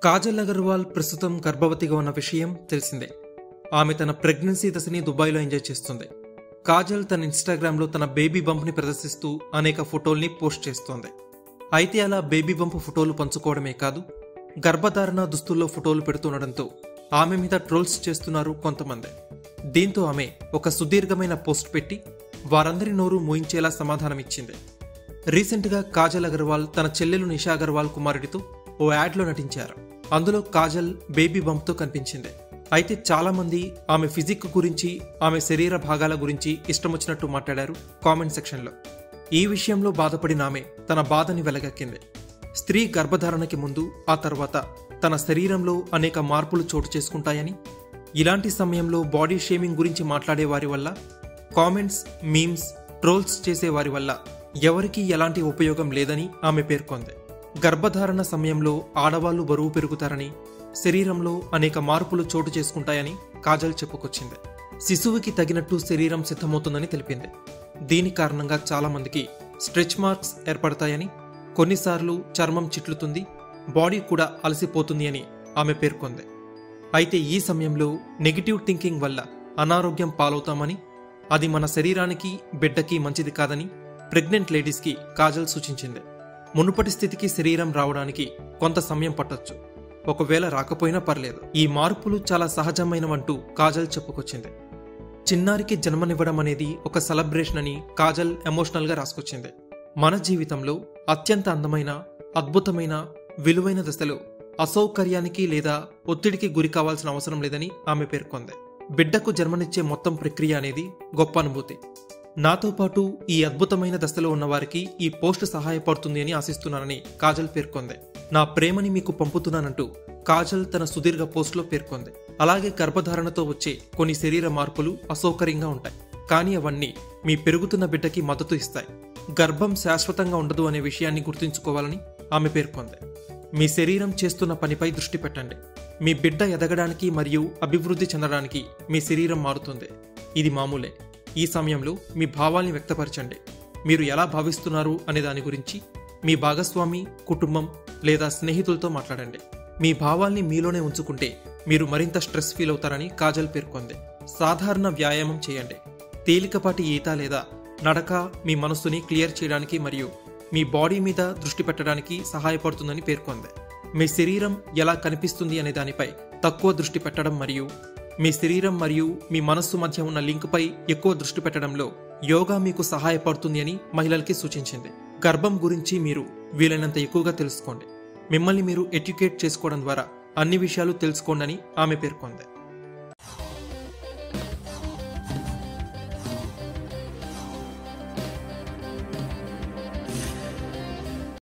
కాజల్ అగర్వాల్ ప్రస్తుతం గర్భవతిగా ఉన్న విషయం తెలిసిందే ఆమె తన ప్రెగ్నెన్సీ దశని దుబాయ్లో ఎంజాయ్ చేస్తుంది కాజల్ తన ఇన్స్టాగ్రామ్లో తన బేబీ బంప్ని ప్రదర్శిస్తూ అనేక ఫోటోల్ని పోస్ట్ చేస్తోంది అయితే అలా బేబీ బంప్ ఫోటోలు పంచుకోవడమే కాదు గర్భధారణ దుస్తుల్లో ఫోటోలు పెడుతుండడంతో ఆమె మీద ట్రోల్స్ చేస్తున్నారు కొంతమంది దీంతో ఆమె ఒక సుదీర్ఘమైన పోస్ట్ పెట్టి వారందరి నోరు మోయించేలా సమాధానమిచ్చింది రీసెంట్గా కాజల్ అగర్వాల్ తన చెల్లెలు నిషా అగర్వాల్ కుమారుడితో ఓ యాడ్లో నటించారు అందులో కాజల్ బేబీ బంప్తో కనిపించింది అయితే చాలా మంది ఆమె ఫిజిక్ గురించి ఆమె శరీర భాగాల గురించి ఇష్టమొచ్చినట్టు మాట్లాడారు కామెంట్ సెక్షన్లో ఈ విషయంలో బాధపడిన ఆమె తన బాధని వెలగక్కింది స్త్రీ గర్భధారణకి ముందు ఆ తర్వాత తన శరీరంలో అనేక మార్పులు చోటు చేసుకుంటాయని ఇలాంటి సమయంలో బాడీ షేమింగ్ గురించి మాట్లాడే వారి వల్ల కామెంట్స్ మీమ్స్ ట్రోల్స్ చేసే వారి వల్ల ఎవరికీ ఎలాంటి ఉపయోగం లేదని ఆమె పేర్కొంది గర్భధారణ సమయంలో ఆడవాళ్లు బరువు పెరుగుతారని శరీరంలో అనేక మార్పులు చోటు చేసుకుంటాయని కాజల్ చెప్పుకొచ్చింది శిశువుకి తగినట్టు శరీరం సిద్ధమవుతుందని తెలిపింది దీని కారణంగా చాలా మందికి స్ట్రెచ్ మార్క్స్ ఏర్పడతాయని కొన్నిసార్లు చర్మం చిట్లుతుంది బాడీ కూడా అలసిపోతుంది అని ఆమె పేర్కొంది అయితే ఈ సమయంలో నెగిటివ్ థింకింగ్ వల్ల అనారోగ్యం పాలవుతామని అది మన శరీరానికి బిడ్డకి మంచిది కాదని ప్రెగ్నెంట్ లేడీస్కి కాజల్ సూచించింది మునుపటి స్థితికి శరీరం రావడానికి కొంత సమయం పట్టొచ్చు ఒకవేళ రాకపోయినా పర్లేదు ఈ మార్పులు చాలా సహజమైనవంటూ కాజల్ చెప్పుకొచ్చింది చిన్నారికి జన్మనివ్వడం అనేది ఒక సెలబ్రేషన్ అని కాజల్ ఎమోషనల్గా రాసుకొచ్చింది మన జీవితంలో అత్యంత అందమైన అద్భుతమైన విలువైన దశలో అసౌకర్యానికి లేదా ఒత్తిడికి గురి కావాల్సిన అవసరం లేదని ఆమె పేర్కొంది బిడ్డకు జన్మనిచ్చే మొత్తం ప్రక్రియ అనేది గొప్ప అనుభూతి నాతో పాటు ఈ అద్భుతమైన దశలో ఉన్న వారికి ఈ పోస్ట్ సహాయపడుతుంది అని ఆశిస్తున్నానని కాజల్ పేర్కొంది నా ప్రేమని మీకు పంపుతున్నానంటూ కాజల్ తన సుదీర్ఘ పోస్ట్లో పేర్కొంది అలాగే గర్భధారణతో వచ్చే కొన్ని శరీర మార్పులు అసౌకర్యంగా ఉంటాయి కానీ అవన్నీ మీ పెరుగుతున్న బిడ్డకి మద్దతు ఇస్తాయి గర్భం శాశ్వతంగా ఉండదు అనే విషయాన్ని గుర్తుంచుకోవాలని ఆమె పేర్కొంది మీ శరీరం చేస్తున్న పనిపై దృష్టి పెట్టండి మీ బిడ్డ ఎదగడానికి మరియు అభివృద్ధి చెందడానికి మీ శరీరం మారుతుంది ఇది మామూలే ఈ సమయంలో మీ భావాల్ని వ్యక్తపరచండి మీరు ఎలా భావిస్తున్నారు అనే దాని గురించి మీ భాగస్వామి కుటుంబం లేదా స్నేహితులతో మాట్లాడండి మీ భావాల్ని మీలోనే ఉంచుకుంటే మీరు మరింత స్ట్రెస్ ఫీల్ అవుతారని కాజల్ పేర్కొంది సాధారణ వ్యాయామం చేయండి తేలికపాటి ఈత లేదా నడక మీ మనస్సుని క్లియర్ చేయడానికి మరియు మీ బాడీ మీద దృష్టి పెట్టడానికి సహాయపడుతుందని పేర్కొంది మీ శరీరం ఎలా కనిపిస్తుంది అనే దానిపై తక్కువ దృష్టి పెట్టడం మరియు మీ శరీరం మరియు మీ మనస్సు మధ్య ఉన్న లింక్పై ఎక్కువ దృష్టి పెట్టడంలో యోగా మీకు సహాయపడుతుంది అని మహిళలకి సూచించింది గర్భం గురించి మీరు వీలైనంత ఎక్కువగా తెలుసుకోండి మిమ్మల్ని మీరు ఎడ్యుకేట్ చేసుకోవడం ద్వారా అన్ని విషయాలు తెలుసుకోండి అని ఆమె పేర్కొంది